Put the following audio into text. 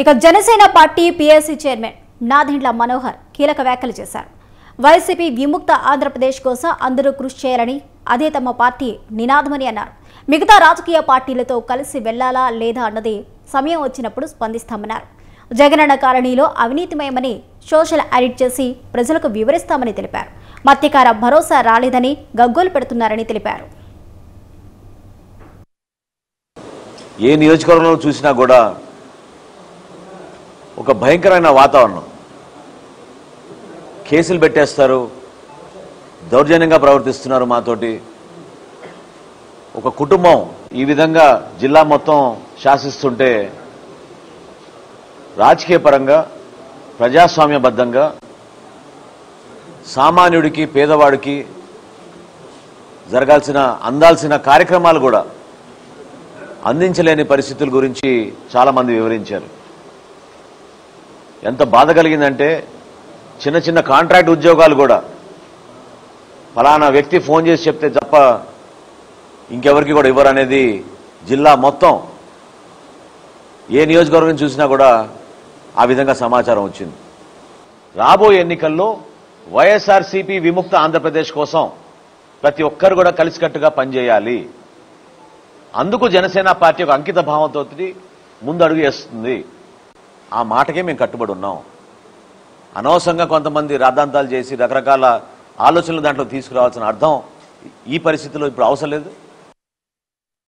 ఇక Janasena party PSC chairman Nadendla Manohar కీలక వ్యాఖ్యలు చేశారు వైసీపీ విముక్త ఆంధ్రప్రదేశ్ కోసం అందరూ కృషి చేయాలని అదే తమ పార్టీ నినాదమని అన్నారు మిగతా రాజకీయ పార్టీలతో కలిసి వెళ్లాలా లేదా అన్నది సమయం వచ్చినప్పుడు స్పందిస్తామన్నారు జగనన్న కాలనీలో అవినీతిమయమని సోషల్ ఆడిట్ చేసి ప్రజలకు వివరిస్తామని తెలిపారు మత్స్యకార భరోసా రాలేదని గగ్గోలు పెడుతున్నారని తెలిపారు ఏ నియోజకవర్గంలో చూసినా కూడా ఒక భయంకరమైన వాతావరణం కేసులు పెట్టేస్తారు దౌర్జన్యంగా ప్రవర్తిస్తున్నారు మాతోటి ఒక కుటుంబం ఈ విధంగా జిల్లా మొత్తం శాసిస్తుంటే రాజకీయ పరంగా ప్రజాస్వామ్యబద్ధంగా సామాన్యుడికి పేదవాడికి జరగాల్సిన అందాల్సిన కార్యక్రమాలు కూడా అందించలేని పరిస్థితుల గురించి చాలామంది వివరించారు ఎంత బాధ కలిగిందంటే చిన్న చిన్న కాంట్రాక్ట్ ఉద్యోగాలు కూడా ఫలానా వ్యక్తి ఫోన్ చేసి చెప్తే తప్ప ఇంకెవరికి కూడా ఇవ్వరు అనేది జిల్లా మొత్తం ఏ నియోజకవర్గం చూసినా కూడా ఆ విధంగా సమాచారం వచ్చింది రాబోయే ఎన్నికల్లో వైఎస్ఆర్సీపీ విముక్త ఆంధ్రప్రదేశ్ కోసం ప్రతి ఒక్కరు కూడా కలిసికట్టుగా పనిచేయాలి అందుకు జనసేన పార్టీ ఒక అంకిత భావంతో ముందు అడుగు వేస్తుంది ఆ మాటకే మేము కట్టుబడి ఉన్నాం అనవసరంగా కొంతమంది రాద్ధాంతాలు చేసి రకరకాల ఆలోచనలు దాంట్లో తీసుకురావాల్సిన అర్థం ఈ పరిస్థితిలో ఇప్పుడు అవసరం లేదు